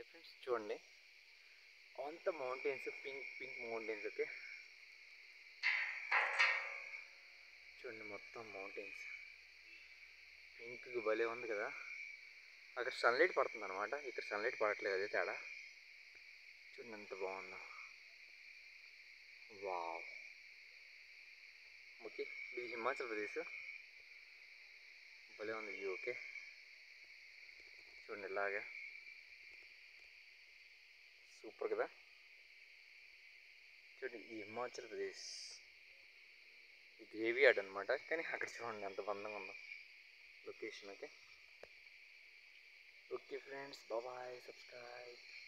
friends చూడండి అంత mountains pink pink mountains okay చూడండి మొత్తం మౌంటైన్స్ పింక్ భలే ఉంది కదా అక్కడ సన్లైట్ పడుతుంది అనమాట ఇక్కడ సన్లైట్ పడట్లేదు అదే తేడా చూడండి ఎంత బాగుందో వావ్ ఓకే ఇది హిమాచల్ ప్రదేశ్ భలే ఉంది వ్యూ ఓకే చూడండి ఇలాగా సూపర్ కదా చూడండి ఈ హిమాచల్ ప్రదేశ్ ఈ గ్రేవీ యార్డ్ అనమాట కానీ అక్కడ చూడండి ఎంత బంధంగా ఉందో location okay okay friends bye subscribe